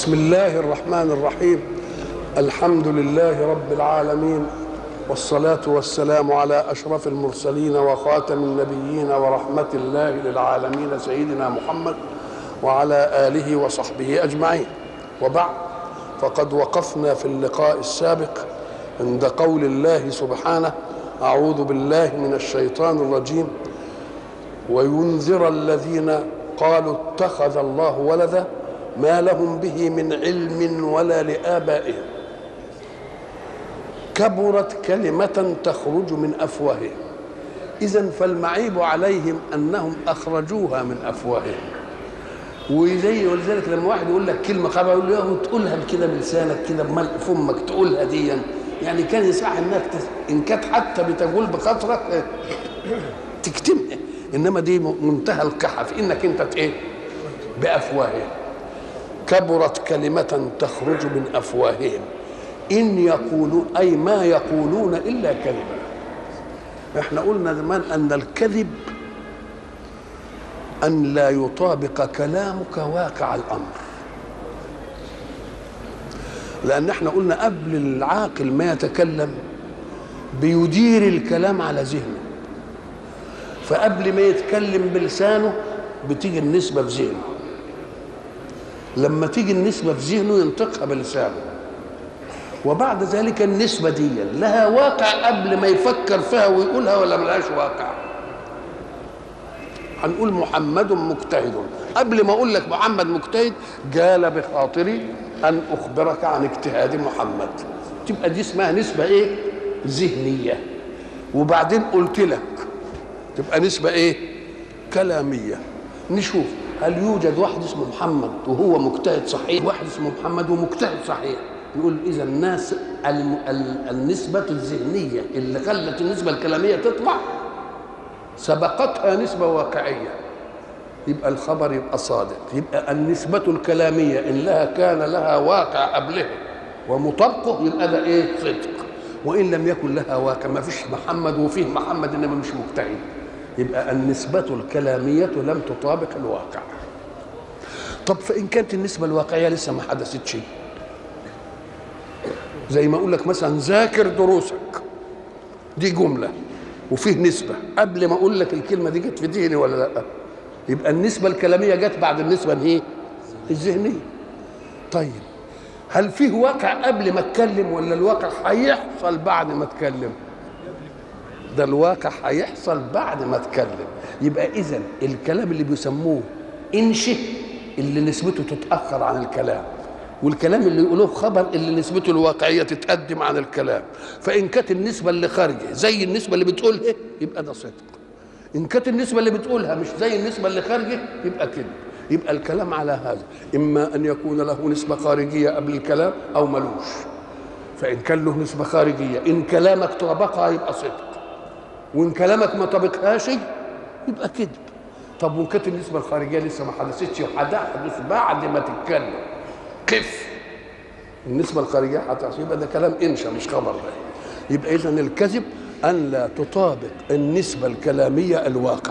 بسم الله الرحمن الرحيم الحمد لله رب العالمين والصلاة والسلام على أشرف المرسلين وخاتم النبيين ورحمة الله للعالمين سيدنا محمد وعلى آله وصحبه أجمعين وبعد فقد وقفنا في اللقاء السابق عند قول الله سبحانه أعوذ بالله من الشيطان الرجيم وينذر الذين قالوا اتخذ الله ولدا ما لهم به من علم ولا لآبائهم كبرت كلمة تخرج من أفواههم إذا فالمعيب عليهم أنهم أخرجوها من أفواههم وزي ولذلك لما واحد يقول لك كلمة خبر يقول له تقولها كده بلسانك كده بملء فمك تقولها ديا يعني كان يصح انك ان كانت حتى بتقول بخاطرك تكتمها انما دي منتهى القحة في انك انت ايه بافواههم كبرت كلمة تخرج من افواههم ان يقولون اي ما يقولون الا كذبا احنا قلنا زمان ان الكذب ان لا يطابق كلامك واقع الامر لان احنا قلنا قبل العاقل ما يتكلم بيدير الكلام على ذهنه فقبل ما يتكلم بلسانه بتيجي النسبه في ذهنه لما تيجي النسبه في ذهنه ينطقها بلسانه وبعد ذلك النسبه دي لها واقع قبل ما يفكر فيها ويقولها ولا ملهاش واقع هنقول محمد مجتهد قبل ما اقول لك محمد مجتهد جال بخاطري ان اخبرك عن اجتهاد محمد تبقى دي اسمها نسبه ايه ذهنيه وبعدين قلت لك تبقى نسبه ايه كلاميه نشوف هل يوجد واحد اسمه محمد وهو مجتهد صحيح واحد اسمه محمد ومجتهد صحيح نقول اذا الناس الم... ال... النسبه الذهنيه اللي خلت النسبه الكلاميه تطلع سبقتها نسبه واقعيه يبقى الخبر يبقى صادق يبقى النسبة الكلامية إن لها كان لها واقع قبله ومطابقه يبقى ده إيه صدق وإن لم يكن لها واقع ما فيش محمد وفيه محمد إنما مش مجتهد يبقى النسبة الكلامية لم تطابق الواقع طب فإن كانت النسبة الواقعية لسه ما حدثت شيء زي ما أقول لك مثلا ذاكر دروسك دي جملة وفيه نسبة قبل ما أقول لك الكلمة دي جت في ذهني ولا لأ يبقى النسبة الكلامية جت بعد النسبة الايه؟ الذهنية. طيب هل فيه واقع قبل ما اتكلم ولا الواقع هيحصل بعد ما اتكلم؟ ده الواقع هيحصل بعد ما اتكلم يبقى اذا الكلام اللي بيسموه انشه اللي نسبته تتاخر عن الكلام والكلام اللي يقولوه خبر اللي نسبته الواقعيه تتقدم عن الكلام فان كانت النسبه اللي خارجه زي النسبه اللي بتقولها يبقى ده صدق ان كانت النسبه اللي بتقولها مش زي النسبه اللي خارجه يبقى كده يبقى الكلام على هذا اما ان يكون له نسبه خارجيه قبل الكلام او ملوش فان كان له نسبه خارجيه ان كلامك طابقها يبقى صدق وان كلامك ما طابقهاش يبقى كذب طب وان كانت النسبه الخارجيه لسه ما حدثتش وهتحدث بعد ما تتكلم قف النسبه الخارجيه هتحدث يبقى ده كلام انشا مش خبر ده يبقى اذا الكذب أن لا تطابق النسبة الكلامية الواقع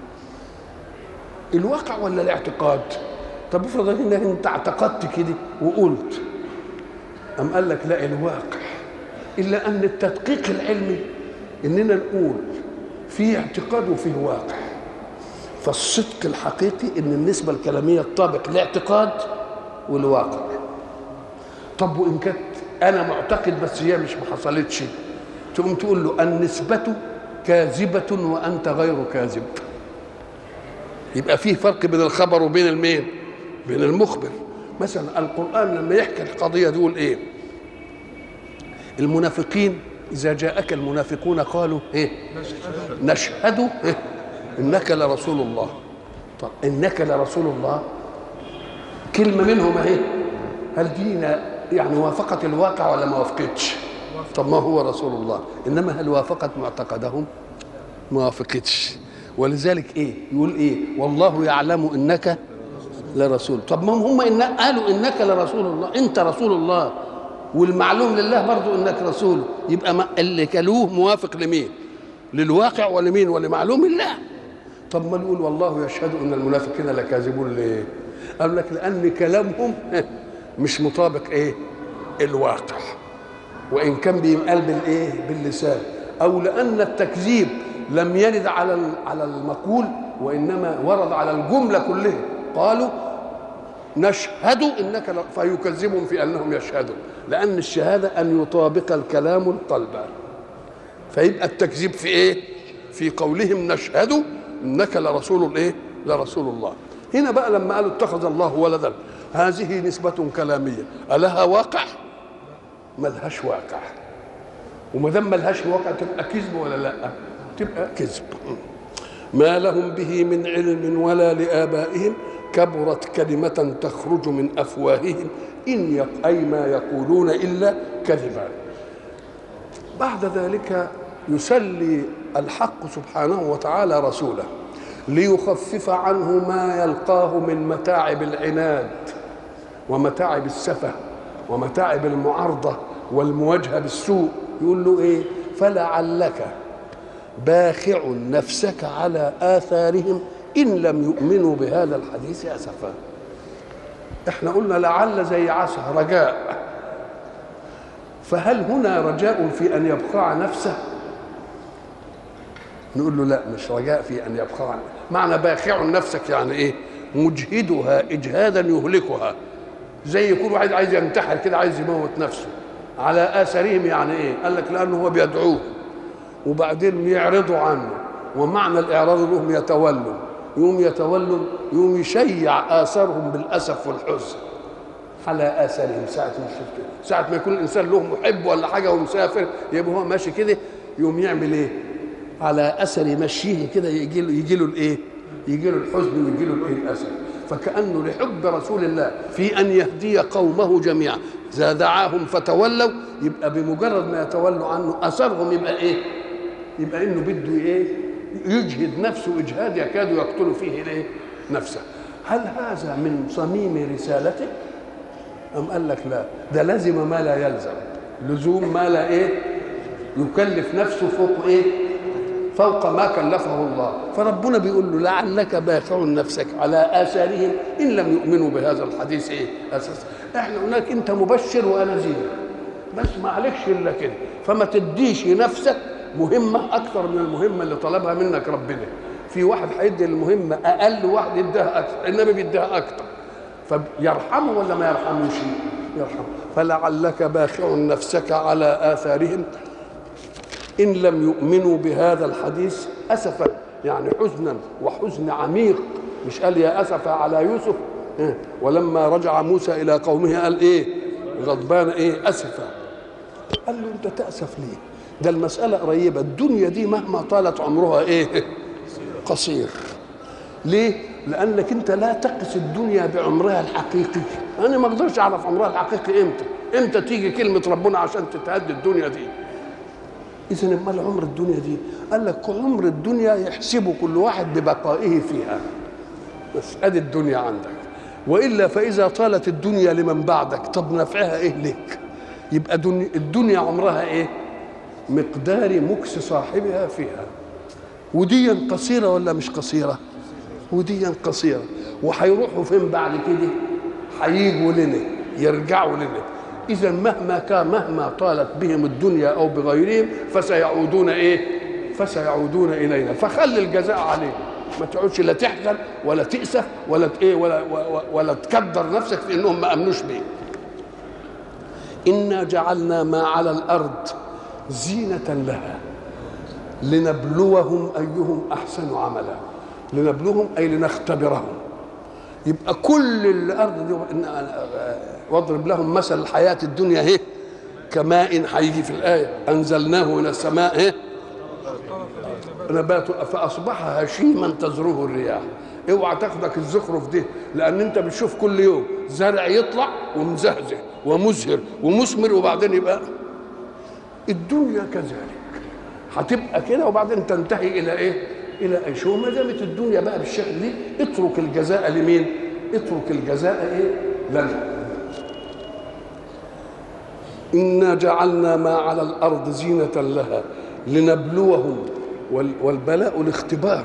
الواقع ولا الاعتقاد طب افرض انك انت اعتقدت كده وقلت أم قال لك لا الواقع إلا أن التدقيق العلمي إننا نقول في اعتقاد وفيه واقع فالصدق الحقيقي إن النسبة الكلامية تطابق الاعتقاد والواقع طب وإن كانت أنا معتقد بس هي مش ما حصلتش تقوم تقول له النسبة كاذبة وأنت غير كاذب يبقى فيه فرق بين الخبر وبين المين بين المخبر مثلا القرآن لما يحكي القضية دي يقول إيه المنافقين إذا جاءك المنافقون قالوا إيه نشهد إيه؟ إنك لرسول الله طب إنك لرسول الله كلمة منهم أهي هل دينا يعني وافقت الواقع ولا ما وافقتش؟ طب ما هو رسول الله انما هل وافقت معتقدهم ما وافقتش ولذلك ايه يقول ايه والله يعلم انك لرسول طب ما هم إن قالوا انك لرسول الله انت رسول الله والمعلوم لله برضو انك رسول يبقى ما اللي كلوه موافق لمين للواقع ولمين ولمعلوم الله طب ما نقول والله يشهد ان المنافقين لكاذبون ليه قال لك لان كلامهم مش مطابق ايه الواقع وان كان بينقال بالايه باللسان او لان التكذيب لم يرد على على المقول وانما ورد على الجمله كلها قالوا نشهد انك فيكذبهم في انهم يشهدون لان الشهاده ان يطابق الكلام القلب فيبقى التكذيب في ايه في قولهم نشهد انك لرسول الايه لرسول الله هنا بقى لما قالوا اتخذ الله ولدا هذه نسبة كلامية ألها واقع؟ ملهاش واقع وما دام ملهاش واقع تبقى كذب ولا لا؟ تبقى كذب ما لهم به من علم ولا لآبائهم كبرت كلمة تخرج من أفواههم إن يق... أي ما يقولون إلا كذبا بعد ذلك يسلي الحق سبحانه وتعالى رسوله ليخفف عنه ما يلقاه من متاعب العناد ومتاعب السفه ومتاعب المعارضه والمواجهه بالسوء يقول له ايه فلعلك باخع نفسك على اثارهم ان لم يؤمنوا بهذا الحديث اسفا احنا قلنا لعل زي عسى رجاء فهل هنا رجاء في ان يبقى نفسه نقول له لا مش رجاء في ان يبقى معنى باخع نفسك يعني ايه مجهدها اجهادا يهلكها زي يكون واحد عايز ينتحر كده عايز يموت نفسه على اثارهم يعني ايه قال لك لانه هو بيدعوه وبعدين يعرضوا عنه ومعنى الاعراض لهم يتولوا يوم يتولوا يوم يشيع اثارهم بالاسف والحزن على اثارهم ساعه ما شفت ساعه ما يكون الانسان له محب ولا حاجه ومسافر يبقى هو ماشي كده يوم يعمل ايه على اثر مشيه كده يجي له يجي له الايه يجي له الحزن ويجي له الايه الاسف فكانه لحب رسول الله في ان يهدي قومه جميعا اذا دعاهم فتولوا يبقى بمجرد ما يتولوا عنه اثرهم يبقى ايه يبقى انه بده ايه يجهد نفسه اجهاد يكاد يقتل فيه الايه نفسه هل هذا من صميم رسالته ام قال لك لا ده لزم ما لا يلزم لزوم ما لا ايه يكلف نفسه فوق ايه فوق ما كلفه الله فربنا بيقول له لعلك باخع نفسك على اثارهم ان لم يؤمنوا بهذا الحديث ايه اساسا احنا هناك انت مبشر وانا نذير بس ما عليكش الا كده فما تديش نفسك مهمه اكثر من المهمه اللي طلبها منك ربنا في واحد هيدي المهمه اقل واحد يديها اكثر النبي بيديها اكثر فيرحمه ولا ما يرحموش يرحمه فلعلك باخع نفسك على اثارهم ان لم يؤمنوا بهذا الحديث اسفا يعني حزنا وحزن عميق مش قال يا اسف على يوسف ولما رجع موسى الى قومه قال ايه غضبان ايه اسفا قال له انت تاسف ليه ده المساله قريبه الدنيا دي مهما طالت عمرها ايه قصير ليه لانك انت لا تقس الدنيا بعمرها الحقيقي انا ما اقدرش اعرف عمرها الحقيقي امتى امتى تيجي كلمه ربنا عشان تتهدي الدنيا دي اذا امال عمر الدنيا دي قال لك عمر الدنيا يحسبه كل واحد ببقائه فيها بس ادي الدنيا عندك والا فاذا طالت الدنيا لمن بعدك طب نفعها ايه لك يبقى دنيا الدنيا عمرها ايه مقدار مكس صاحبها فيها وديا قصيرة ولا مش قصيرة وديا قصيرة وهيروحوا فين بعد كده هيجوا لنا يرجعوا لنا إذا مهما كان مهما طالت بهم الدنيا أو بغيرهم فسيعودون إيه فسيعودون إلينا فخلي الجزاء عليهم ما تقعدش لا تحزن ولا تأسف ولا ايه ولا ولا تكدر نفسك في انهم ما امنوش بيه. انا جعلنا ما على الارض زينة لها لنبلوهم ايهم احسن عملا لنبلوهم اي لنختبرهم يبقى كل الارض دي واضرب لهم مثل الحياه الدنيا اهي كماء هيجي في الايه انزلناه من السماء اهي نبات فاصبح هشيما تزروه الرياح اوعى تاخدك الزخرف دي لان انت بتشوف كل يوم زرع يطلع ومزهزه ومزهر ومثمر وبعدين يبقى الدنيا كذلك هتبقى كده وبعدين تنتهي الى ايه؟ الى ايش؟ وما دامت الدنيا بقى بالشكل دي اترك الجزاء لمين؟ اترك الجزاء ايه؟ لنا. انا جعلنا ما على الارض زينه لها لنبلوهم والبلاء الاختبار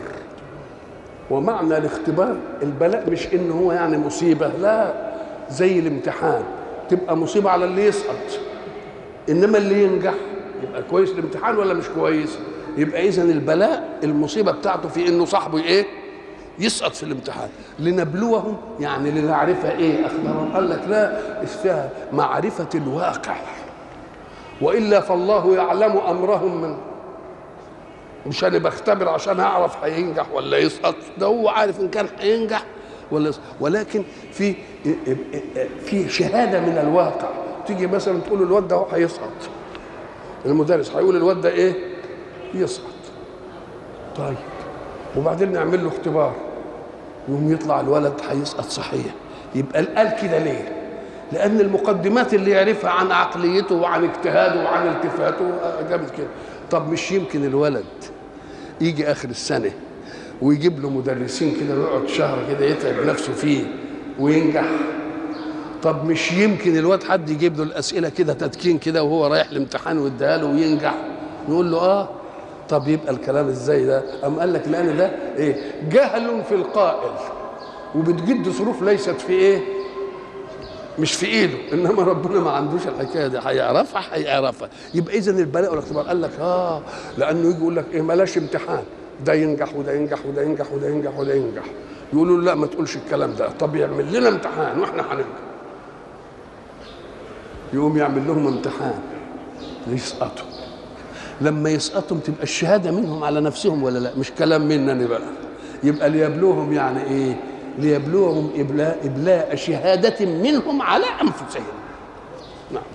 ومعنى الاختبار البلاء مش ان هو يعني مصيبه لا زي الامتحان تبقى مصيبه على اللي يسقط انما اللي ينجح يبقى كويس الامتحان ولا مش كويس يبقى اذا البلاء المصيبه بتاعته في انه صاحبه ايه يسقط في الامتحان لنبلوهم يعني لنعرف ايه اخبارهم قال لك لا اسمها معرفه الواقع والا فالله يعلم امرهم من مش انا بختبر عشان اعرف هينجح ولا يسقط ده هو عارف ان كان هينجح ولا يسقط ولكن في في شهاده من الواقع تيجي مثلا تقول الواد ده هيسقط المدرس هيقول الواد ده ايه يسقط طيب وبعدين نعمل له اختبار يقوم يطلع الولد هيسقط صحيح يبقى قال كده ليه لان المقدمات اللي يعرفها عن عقليته وعن اجتهاده وعن التفاته جابت كده طب مش يمكن الولد يجي اخر السنه ويجيب له مدرسين كده ويقعد شهر كده يتعب نفسه فيه وينجح طب مش يمكن الواد حد يجيب له الاسئله كده تدكين كده وهو رايح الامتحان ويديها له وينجح نقول له اه طب يبقى الكلام ازاي ده أم قال لك لان ده ايه جهل في القائل وبتجد ظروف ليست في ايه مش في ايده انما ربنا ما عندوش الحكايه دي هيعرفها هيعرفها يبقى اذا البلاء والاختبار قال لك اه لانه يجي يقول لك ايه ملاش امتحان ده ينجح وده ينجح وده ينجح وده ينجح وده ينجح يقولوا له لا ما تقولش الكلام ده طب يعمل لنا امتحان واحنا هننجح يقوم يعمل لهم امتحان يسقطوا لما يسقطوا تبقى الشهاده منهم على نفسهم ولا لا مش كلام مننا بقى يبقى ليبلوهم يعني ايه ليبلوهم إبلاء, إبلاء شهادة منهم على أنفسهم نعم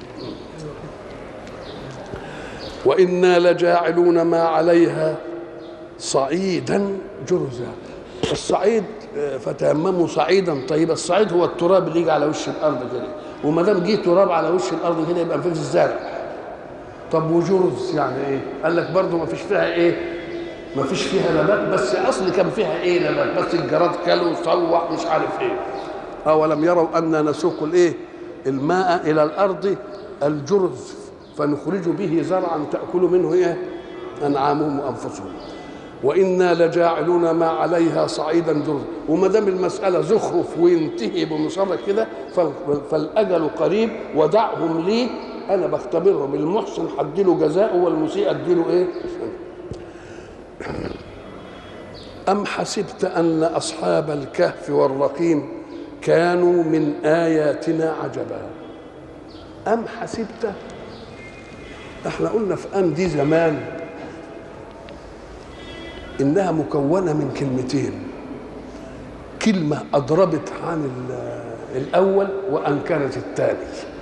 وإنا لجاعلون ما عليها صعيدا جرزا الصعيد فتيمموا صعيدا طيب الصعيد هو التراب اللي يجي على وش الارض كده وما دام جه تراب على وش الارض كده يبقى مفيش الزرع طب وجرز يعني ايه؟ قال لك برضه ما فيش فيها ايه؟ ما فيش فيها نبات بس اصل كان فيها ايه نبات بس الجراد كلوا صوح مش عارف ايه اولم يروا انا نسوق الايه الماء الى الارض الجرز فنخرج به زرعا تاكل منه ايه انعامهم وانفسهم وانا لجاعلون ما عليها صعيدا جرزا وما دام المساله زخرف وينتهي بمصرة كده فالاجل قريب ودعهم لي انا بختبرهم المحسن حدله جزاءه والمسيء اديله ايه أم حسبت أن أصحاب الكهف والرقيم كانوا من آياتنا عجبا أم حسبت احنا قلنا في أم دي زمان إنها مكونة من كلمتين كلمة أضربت عن الأول وأنكرت الثاني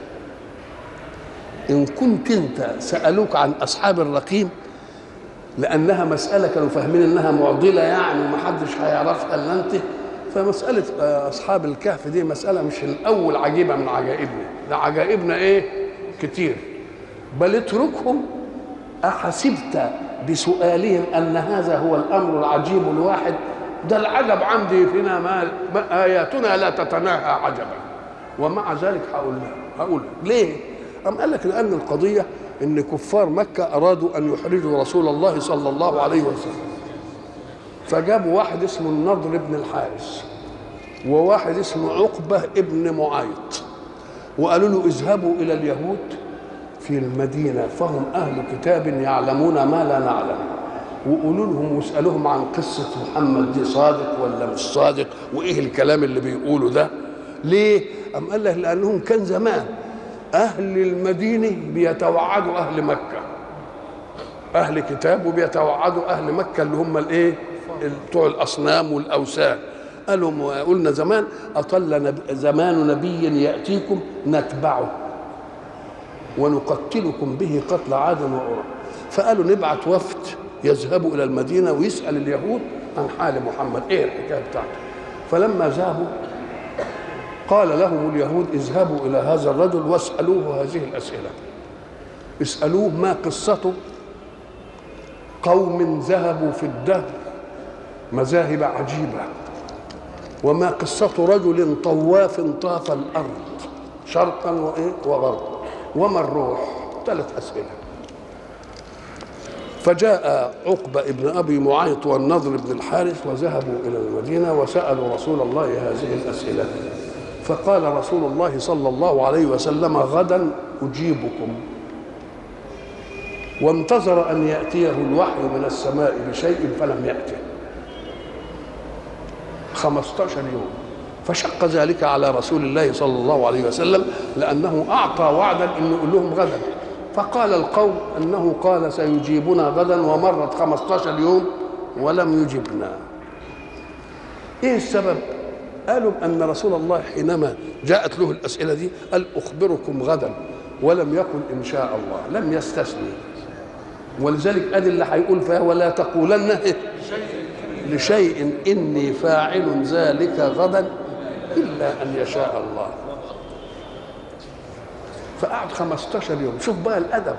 إن كنت أنت سألوك عن أصحاب الرقيم لانها مساله كانوا فاهمين انها معضله يعني ومحدش هيعرفها الا انت فمساله اصحاب الكهف دي مساله مش الاول عجيبه من عجائبنا ده عجائبنا ايه كتير بل اتركهم احسبت بسؤالهم ان هذا هو الامر العجيب الواحد ده العجب عندي فينا ما اياتنا لا تتناهى عجبا ومع ذلك هقول هقول ليه؟ أم قال لك لأن القضية ان كفار مكه ارادوا ان يحرجوا رسول الله صلى الله عليه وسلم فجابوا واحد اسمه النضر بن الحارث وواحد اسمه عقبه ابن معيط وقالوا له اذهبوا الى اليهود في المدينه فهم اهل كتاب يعلمون ما لا نعلم وقولوا لهم واسالوهم عن قصه محمد دي صادق ولا مش صادق وايه الكلام اللي بيقوله ده ليه؟ أم قال لك لانهم كان زمان أهل المدينة بيتوعدوا أهل مكة أهل كتاب وبيتوعدوا أهل مكة اللي هم الإيه؟ بتوع الأصنام والأوثان قالوا قلنا زمان أطل نب... زمان نبي يأتيكم نتبعه ونقتلكم به قتل عاد وعرى فقالوا نبعت وفد يذهبوا إلى المدينة ويسأل اليهود عن حال محمد إيه الحكاية بتاعته فلما ذهبوا قال لهم اليهود اذهبوا الى هذا الرجل واسالوه هذه الاسئله اسالوه ما قصته قوم ذهبوا في الدهر مذاهب عجيبه وما قصه رجل طواف طاف الارض شرقا وايه وغربا وما الروح ثلاث اسئله فجاء عقبة ابن أبي معيط والنضر بن الحارث وذهبوا إلى المدينة وسألوا رسول الله هذه الأسئلة فقال رسول الله صلى الله عليه وسلم غدا أجيبكم وانتظر أن يأتيه الوحي من السماء بشيء فلم يأته خمسة يوم فشق ذلك على رسول الله صلى الله عليه وسلم لأنه أعطى وعدا أنه يقول لهم غدا فقال القوم أنه قال سيجيبنا غدا ومرت خمسة يوم ولم يجبنا إيه السبب قالوا أن رسول الله حينما جاءت له الأسئلة دي قال أخبركم غدا ولم يقل إن شاء الله لم يستثني ولذلك قال اللي هيقول فيها ولا تقولن لشيء إني فاعل ذلك غدا إلا أن يشاء الله فقعد 15 يوم شوف بقى الأدب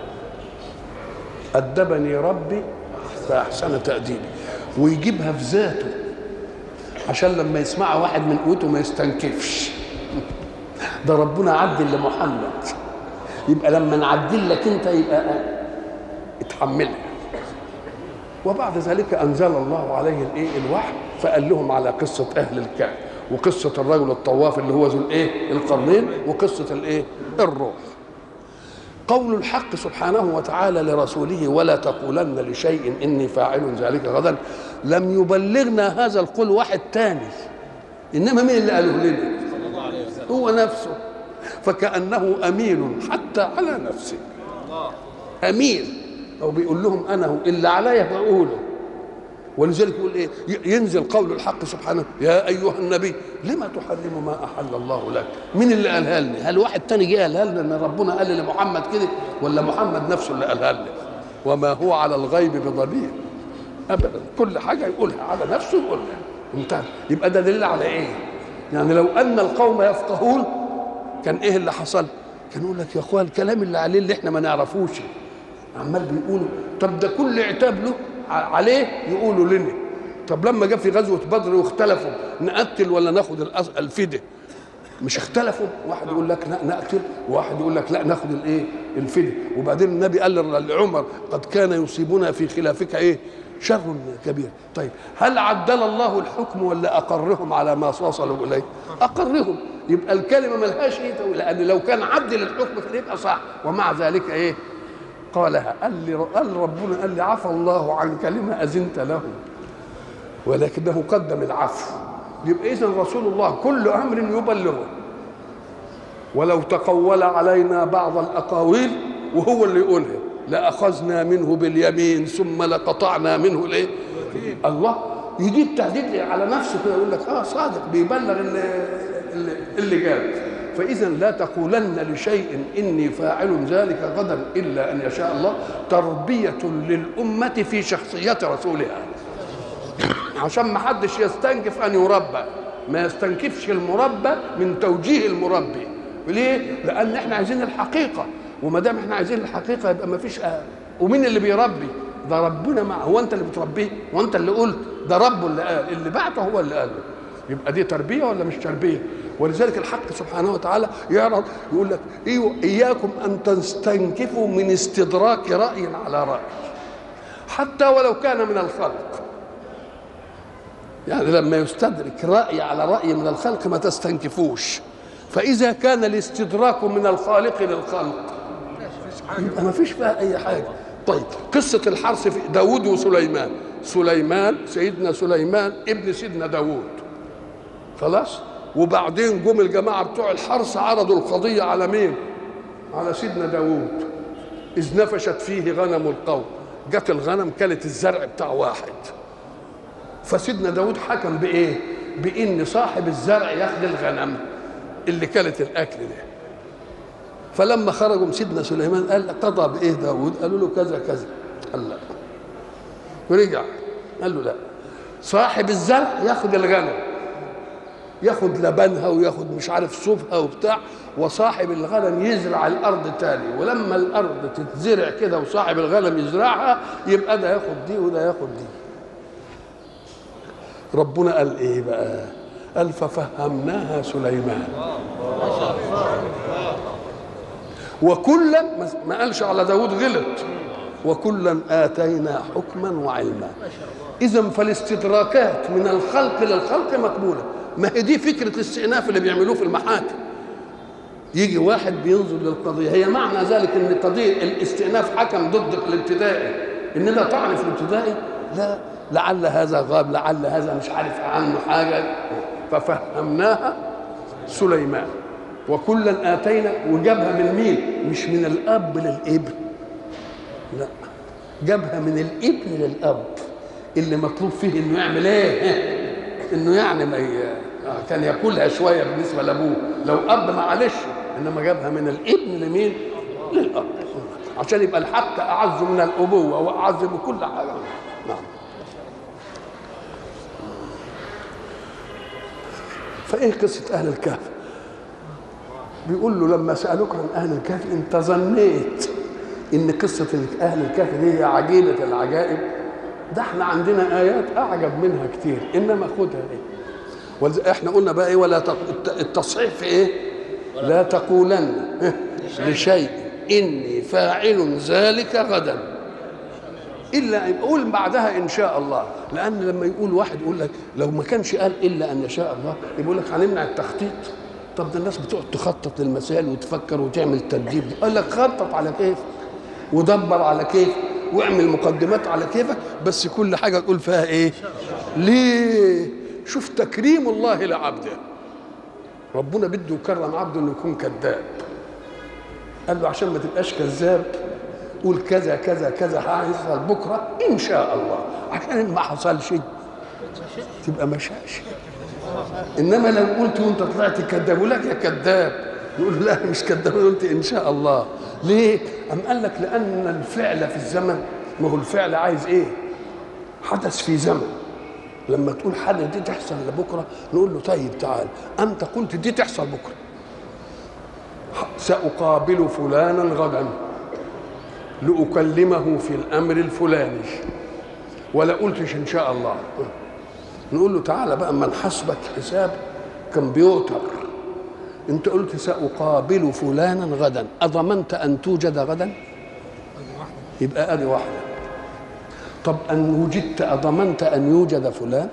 أدبني ربي فأحسن تأديبي ويجيبها في ذاته عشان لما يسمعها واحد من قوته ما يستنكفش ده ربنا عدل لمحمد يبقى لما نعدل لك انت يبقى اتحملها وبعد ذلك انزل الله عليه الايه الوحي فقال لهم على قصه اهل الكهف وقصه الرجل الطواف اللي هو ذو الايه القرنين وقصه الايه الروح قول الحق سبحانه وتعالى لرسوله ولا تقولن لشيء اني فاعل ذلك غدا لم يبلغنا هذا القول واحد تاني انما مين اللي قاله لنا هو نفسه فكانه امين حتى على نفسه امين او بيقول لهم انا هو اللي عليا بقوله ولذلك يقول ايه ينزل قول الحق سبحانه يا ايها النبي لما تحرم ما احل الله لك مين اللي قالها لنا هل واحد تاني جه قالها لنا ان ربنا قال لمحمد كده ولا محمد نفسه اللي قالها لنا وما هو على الغيب بضنين ابدا كل حاجه يقولها على نفسه يقولها انتهى يبقى ده دليل على ايه يعني لو ان القوم يفقهون كان ايه اللي حصل كان يقول لك يا اخوان الكلام اللي عليه اللي احنا ما نعرفوش عمال بيقولوا طب ده كل عتاب له عليه يقولوا لنا طب لما جه في غزوه بدر واختلفوا نقتل ولا ناخد الفديه مش اختلفوا واحد يقول لك لا نقتل وواحد يقول لك لا ناخد الايه الفديه وبعدين النبي قال لعمر قد كان يصيبنا في خلافك ايه شر كبير طيب هل عدل الله الحكم ولا اقرهم على ما وصلوا اليه اقرهم يبقى الكلمه ملهاش ايه لان لو كان عدل الحكم كان يبقى صح ومع ذلك ايه قالها قال لي قال ربنا قال لي عفى الله عنك لما اذنت له ولكنه قدم العفو يبقى اذا رسول الله كل امر يبلغه ولو تقول علينا بعض الاقاويل وهو اللي يقولها لاخذنا منه باليمين ثم لقطعنا منه الايه الله يجيب تهديد على نفسه كده يقول لك اه صادق بيبلغ اللي اللي, اللي جاب فإذا لا تقولن لشيء إني فاعل ذلك غدا إلا أن يشاء الله تربية للأمة في شخصية رسولها عشان ما حدش يستنكف أن يربى ما يستنكفش المربى من توجيه المربي ليه؟ لأن احنا عايزين الحقيقة وما دام احنا عايزين الحقيقة يبقى ما فيش أهل. ومين اللي بيربي؟ ده ربنا معه هو أنت اللي بتربيه؟ وأنت اللي قلت ده ربه اللي قال اللي بعته هو اللي قاله يبقى دي تربية ولا مش تربية؟ ولذلك الحق سبحانه وتعالى يعرض يقول لك إيوه إياكم أن تستنكفوا من استدراك رأي على رأي حتى ولو كان من الخلق يعني لما يستدرك رأي على رأي من الخلق ما تستنكفوش فإذا كان الاستدراك من الخالق للخلق يبقى ما فيش فيها أي حاجة طيب قصة الحرث في داود وسليمان سليمان سيدنا سليمان ابن سيدنا داود خلاص وبعدين جم الجماعة بتوع الحرث عرضوا القضية على مين على سيدنا داود إذ نفشت فيه غنم القوم جت الغنم كلت الزرع بتاع واحد فسيدنا داود حكم بإيه بإن صاحب الزرع ياخد الغنم اللي كلت الأكل ده فلما خرجوا سيدنا سليمان قال قضى بإيه داود قالوا له كذا كذا قال لا ورجع قال له لا صاحب الزرع ياخد الغنم ياخد لبنها وياخد مش عارف صوفها وبتاع وصاحب الغنم يزرع الارض تاني ولما الارض تتزرع كده وصاحب الغنم يزرعها يبقى ده ياخد دي وده ياخد دي ربنا قال ايه بقى قال ففهمناها سليمان وكلا ما قالش على داود غلط وكلا آتينا حكما وعلما إذا فالاستدراكات من الخلق للخلق مقبولة ما هي دي فكره الاستئناف اللي بيعملوه في المحاكم يجي واحد بينظر للقضيه هي معنى ذلك ان قضيه الاستئناف حكم ضد الابتدائي ان لا تعرف الابتدائي لا لعل هذا غاب لعل هذا مش عارف عنه حاجه ففهمناها سليمان وكلا اتينا وجابها من مين مش من الاب للابن لا جابها من الابن للاب اللي مطلوب فيه انه يعمل ايه انه يعني ما ي... كان ياكلها شويه بالنسبه لابوه لو اب معلش انما جابها من الابن لمين للاب عشان يبقى الحق اعز من الابوه واعز من كل حاجه نعم فايه قصه اهل الكهف بيقول له لما سالوك عن اهل الكهف انت ظنيت ان قصه اهل الكهف دي هي عجيبه العجائب ده احنا عندنا ايات اعجب منها كتير انما خدها ايه احنا قلنا بقى ايه ولا تق... التصحيح في ايه لا تقولن لشيء اني فاعل ذلك غدا الا ان قول بعدها ان شاء الله لان لما يقول واحد يقول لك لو ما كانش قال الا ان يشاء الله يقول لك هنمنع التخطيط طب ده الناس بتقعد تخطط للمسائل وتفكر وتعمل ترتيب قال لك خطط على كيف ودبر على كيف واعمل مقدمات على كيفك بس كل حاجه تقول فيها ايه ليه شوف تكريم الله لعبده ربنا بده يكرم عبده انه يكون كذاب قال له عشان ما تبقاش كذاب قول كذا كذا كذا هيحصل بكره ان شاء الله عشان ما حصلش تبقى مشاش انما لو قلت وانت طلعت كذاب يقول لك يا كذاب يقول لا مش كذاب قلت ان شاء الله ليه؟ أم قال لك لأن الفعل في الزمن ما هو الفعل عايز إيه؟ حدث في زمن لما تقول حاجة دي تحصل لبكرة نقول له طيب تعال أنت قلت دي تحصل بكرة سأقابل فلانا غدا لأكلمه في الأمر الفلاني ولا قلتش إن شاء الله نقول له تعالى بقى أما نحاسبك حساب كمبيوتر انت قلت ساقابل فلانا غدا اضمنت ان توجد غدا يبقى ادي واحده طب ان وجدت اضمنت ان يوجد فلان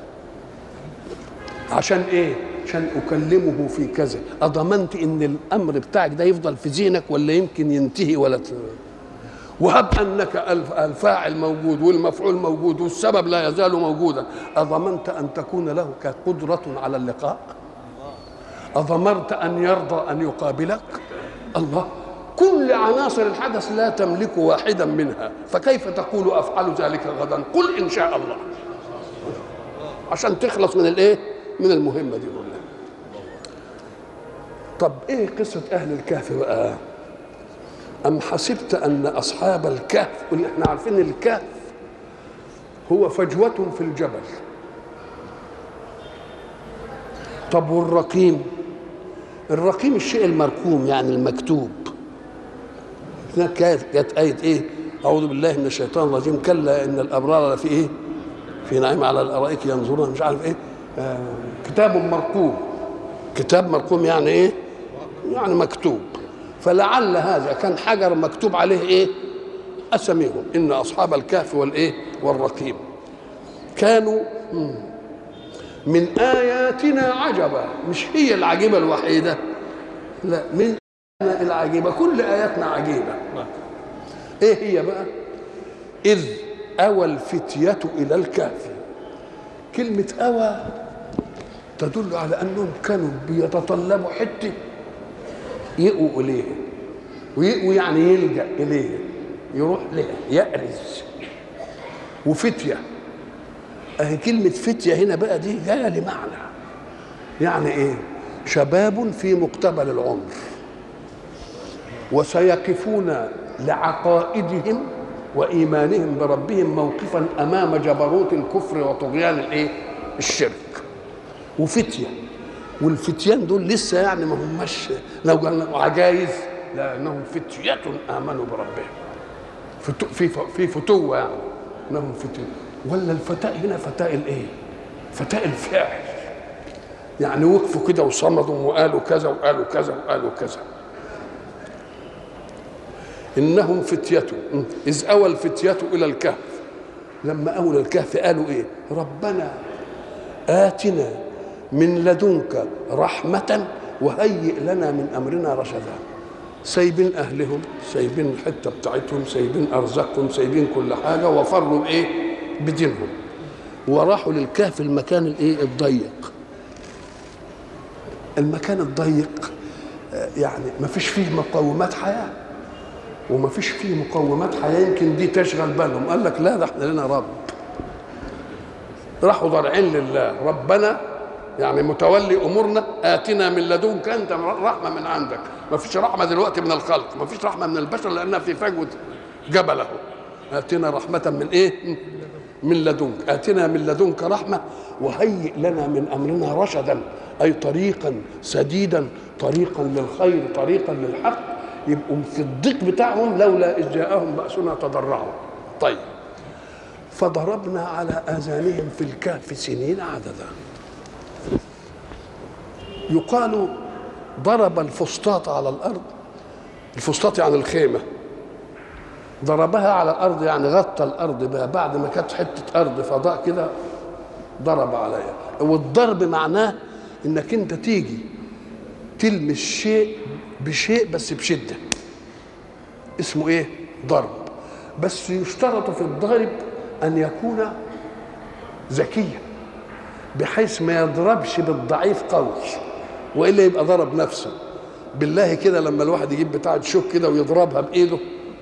عشان ايه عشان اكلمه في كذا اضمنت ان الامر بتاعك ده يفضل في ذهنك ولا يمكن ينتهي ولا ت... وهب انك الفاعل موجود والمفعول موجود والسبب لا يزال موجودا اضمنت ان تكون له قدره على اللقاء أضمرت أن يرضى أن يقابلك الله كل عناصر الحدث لا تملك واحدا منها فكيف تقول أفعل ذلك غدا قل إن شاء الله عشان تخلص من الايه من المهمة دي كلها طب ايه قصة أهل الكهف بقى أم حسبت أن أصحاب الكهف قلنا احنا عارفين الكهف هو فجوة في الجبل طب والرقيم الرقيم الشيء المرقوم يعني المكتوب هناك جت آية إيه أعوذ بالله من الشيطان الرجيم كلا إن الأبرار لفي إيه في نعيم على الأرائك ينظرون مش عارف إيه آه كتاب مرقوم كتاب مرقوم يعني إيه يعني مكتوب فلعل هذا كان حجر مكتوب عليه إيه أسميهم إن أصحاب الكهف والإيه والرقيم كانوا من آياتنا عجبا مش هي العجيبة الوحيدة لا من العجيبة كل آياتنا عجيبة إيه هي بقى إذ أوى الفتية إلى الكهف كلمة أوى تدل على أنهم كانوا بيتطلبوا حتة يقوا إليها ويقوا يعني يلجأ إليها يروح لها يأرز وفتيه اهي كلمة فتية هنا بقى دي جاية لمعنى يعني ايه شباب في مقتبل العمر وسيقفون لعقائدهم وإيمانهم بربهم موقفا أمام جبروت الكفر وطغيان الايه الشرك وفتية والفتيان دول لسه يعني ما هماش لو قلنا عجايز لأنهم فتية آمنوا بربهم في في فتوة يعني انهم فتية ولا الفتاء هنا فتاء الايه فتاء الفعل يعني وقفوا كده وصمدوا وقالوا كذا وقالوا كذا وقالوا كذا انهم فتية اذ اوى الفتية الى الكهف لما اولى الكهف قالوا ايه ربنا آتنا من لدنك رحمة وهيئ لنا من أمرنا رشدا سايبين أهلهم سايبين الحتة بتاعتهم سايبين أرزاقهم سايبين كل حاجة وفروا بإيه بدينهم وراحوا للكهف المكان الإيه الضيق المكان الضيق آه، يعني ما فيش فيه مقومات حياة وما فيش فيه مقومات حياة يمكن دي تشغل بالهم قال لك لا ده احنا لنا رب راحوا ضارعين لله ربنا يعني متولي امورنا اتنا من لدنك انت رحمه من عندك ما فيش رحمه دلوقتي من الخلق ما فيش رحمه من البشر لانها في فجوه جبل اهو اتنا رحمه من ايه من لدنك اتنا من لدنك رحمه وهيئ لنا من امرنا رشدا اي طريقا سديدا طريقا للخير طريقا للحق يبقوا في الضيق بتاعهم لولا اذ جاءهم باسنا تضرعوا طيب فضربنا على اذانهم في الكهف سنين عددا يقال ضرب الفسطاط على الارض الفسطاط يعني الخيمه ضربها على الارض يعني غطى الارض بها بعد ما كانت حته ارض فضاء كده ضرب عليها والضرب معناه انك انت تيجي تلمس شيء بشيء بس بشده اسمه ايه ضرب بس يشترط في الضارب ان يكون ذكيا بحيث ما يضربش بالضعيف قوي والا يبقى ضرب نفسه بالله كده لما الواحد يجيب بتاعه شوك كده ويضربها بايده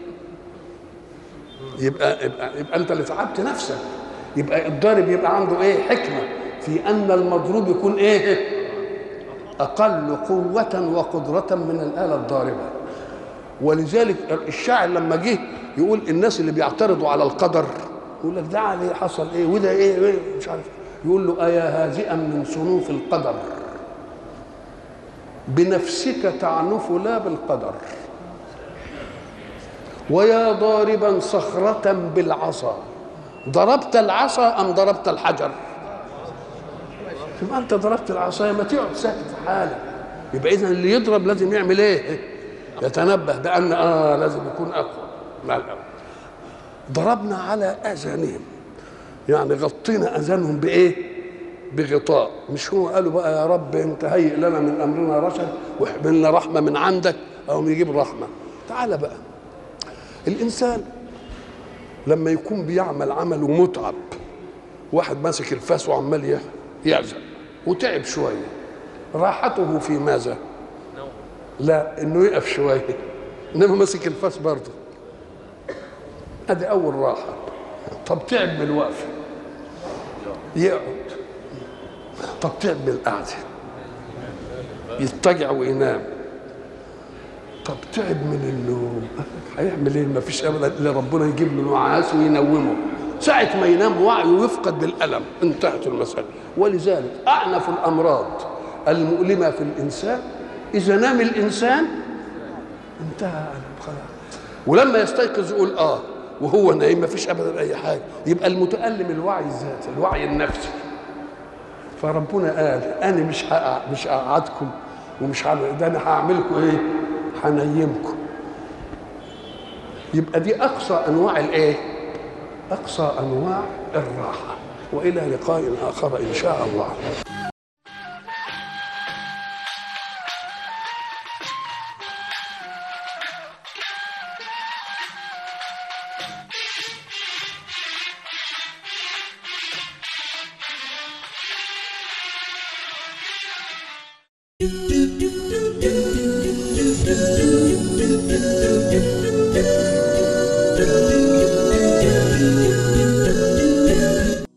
يبقى يبقى, يبقى انت اللي تعبت نفسك يبقى الضارب يبقى عنده ايه حكمه في ان المضروب يكون ايه اقل قوه وقدره من الاله الضاربه ولذلك الشاعر لما جه يقول الناس اللي بيعترضوا على القدر يقول لك ده عليه حصل ايه وده ايه, إيه مش عارف يقول له ايا هازئا من صنوف القدر بنفسك تعنف لا بالقدر ويا ضاربا صخرة بالعصا ضربت العصا أم ضربت الحجر يبقى أنت ضربت العصا ما تقعد ساكت في حالك يبقى إذا اللي يضرب لازم يعمل إيه يتنبه بأن آه لازم يكون أقوى مع الأول ضربنا على اذانهم يعني غطينا اذانهم بايه بغطاء مش هو قالوا بقى يا رب انت هيئ لنا من امرنا رشد واحملنا رحمه من عندك او يجيب رحمه تعال بقى الانسان لما يكون بيعمل عمل ومتعب واحد ماسك الفاس وعمال يعزق وتعب شويه راحته في ماذا لا انه يقف شويه انما ماسك الفاس برضه ادي اول راحه طب تعب من الوقفه يقعد طب تعب من القعده يضطجع وينام طب تعب من النوم هيعمل ايه ما فيش ابدا الا ربنا يجيب له نعاس وينومه ساعة ما ينام وعيه يفقد بالألم انتهت المسألة ولذلك أعنف الأمراض المؤلمة في الإنسان إذا نام الإنسان انتهى خلاص ولما يستيقظ يقول آه وهو نايم ما فيش ابدا اي حاجه يبقى المتالم الوعي الذاتي الوعي النفسي فربنا قال انا مش مش هقعدكم ومش هعمل ده انا هعملكم ايه هنيمكم يبقى دي اقصى انواع الايه اقصى انواع الراحه والى لقاء اخر ان شاء الله